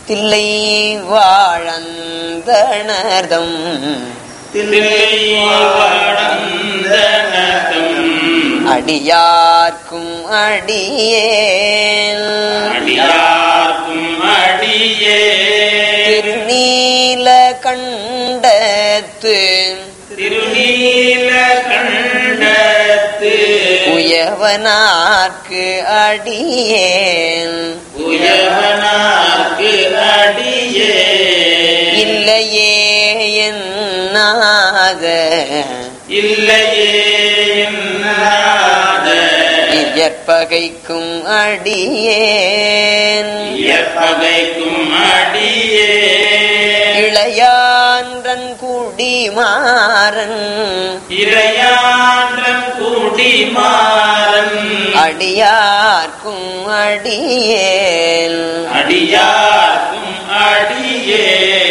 தில்லை வாழந்தனர்தம் தில்லை வடந்தனதம் அடியார்க்கும் அடியேன் அடியார்க்கும் அடியே திருநீல கண்டத்து திருநீல கண்டத்து உயவனார்க்கு அடியேன் உயவனார்க்கு அடியே இல்லையே என்னாத இல்லையே என்னாத இயற்பகைக்கும் அடியேன் எப்பகைக்கும் அடியே இளையான்றன் குடிமாறன் இறையாண்டன் குடிமாறன் அடியார்க்கும் அடியேன் அடியார்க்கும் அடியே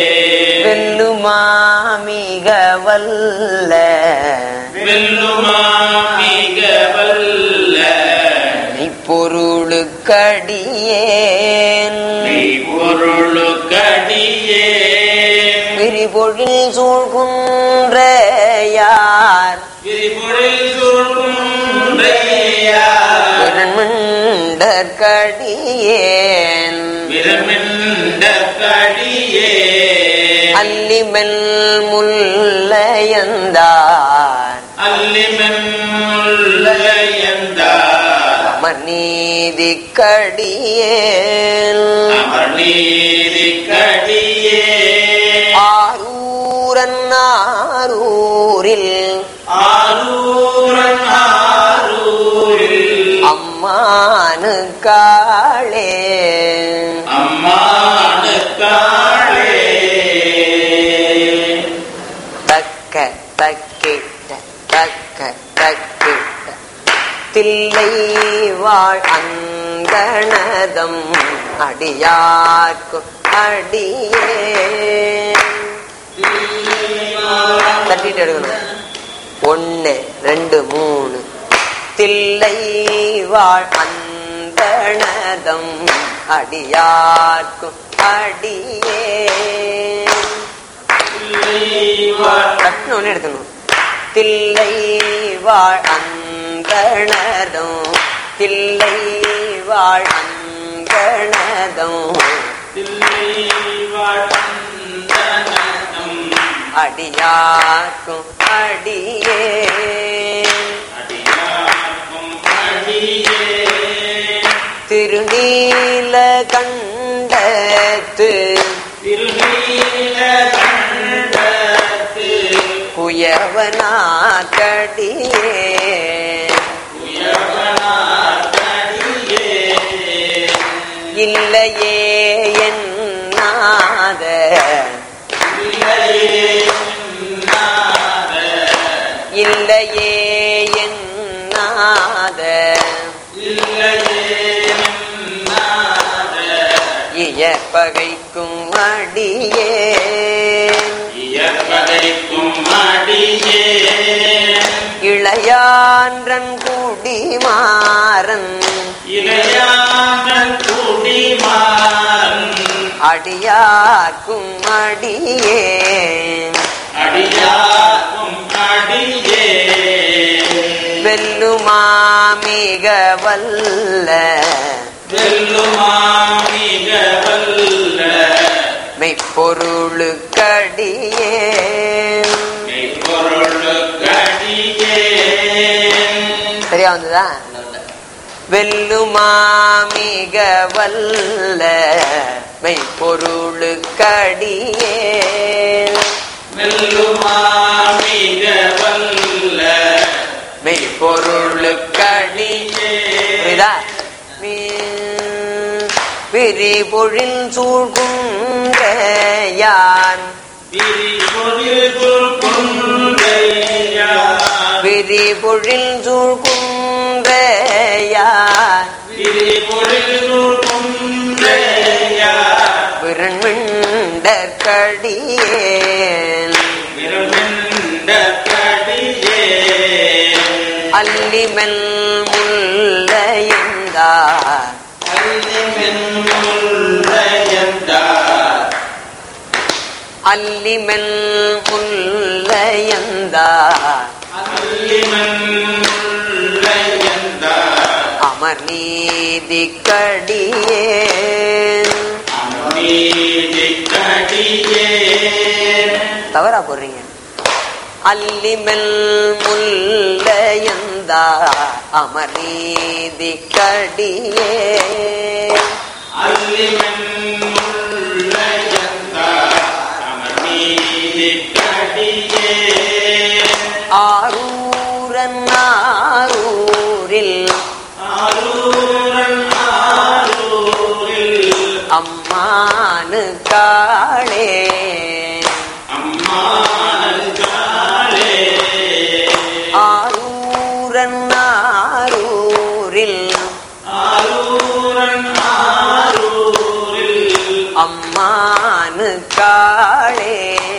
வெல்லுமாமிக வல்ல வெல்லுமா மிக வல்ல பொருளுக்கடியேன் மெய் பொருளுக்கடியே விரிபொழில் சூழ்குன்ற யார் விரிபொழில் சூழ்குன்றையார் விரண்மண்டற்கடியேன் விரமிண்ட கடியே அல்லிமெல் முல்லையந்தார் அல்லிமென் முல்லையந்தார் அமர் நீதி கடியேன் அமர் நீதி கடியே ஆரூரன் ஆரூரில் ஆரூரன் ஆரூரில் அம்மானு காளே அம்மானு காளே தக்க தக்கிட்ட தக்க தக்கிட்ட தில்லை வாழ் அந்தணதம் அடியார்க்கும் அடியே தட்டிட்டு எடுக்கணும் ஒன்னு ரெண்டு மூணு தில்லை வாழ் அந்தணதம் அடியார்க்கும் அடியே டக்குனு ஒன்று எடுக்கணும் தில்லை வாழ் அந்தணதம் தில்லை வாழ் அந்தணதம் அடியார்க்கும் அடியே திருநீல கண்டத்து குயவனாக்கடியே இல்லையே என்னாத இல்லையே என்னாத இயற்பகைக்கும் அடியே இளையான்றன் குடிமாறன் அடியார்க்கும் அடியே அடியாக்கும் அடியே வெல்லுமாமிக வல்ல வெல்லுமா மிக வல்ல மெய்ப்பொருளுக்கடியே மெய்ப்பொருளுக்கடியே சரியா வந்ததா வெல்லுமாமிக வல்ல மெய்ப்பொருளுக்கடியே வெல்லுமா மிக வல்ல மெய்ப்பொருளுக்கடியே புரியுதா விரிபொழில் சூழ்குன்ற யான் விரிபொழில் குன்றையா விரிபொழில் சூழ்குன்ற யான் விரிபொழில் குன்றையா விரண்மிண்டற்கடியேன் விரமிண்ட கடியே அல்லிமெல் முல்லையந்தார் அல்லிமென் முல்லையந்தார் அல்லிமெல் முல்லையந்தார் அல்லிமன் முல்லையந்தார் அமர் நீதி கடியே நீதிக்கடியே தவறா போடுறீங்க அல்லிமெல் முல்லையந்தார் அமர் நீதி கடியே அல்லிமன் முல்லையந்தார் அமர் நீதிக்கடியே ஆரூரன் ஆரூரில் ஆரூரன் ஆரூரில் அம்மானு காளே அம்மானே ஆரூரன் ஆரூரில் ஆரூரன் ஆரூரில் அம்மானு காளே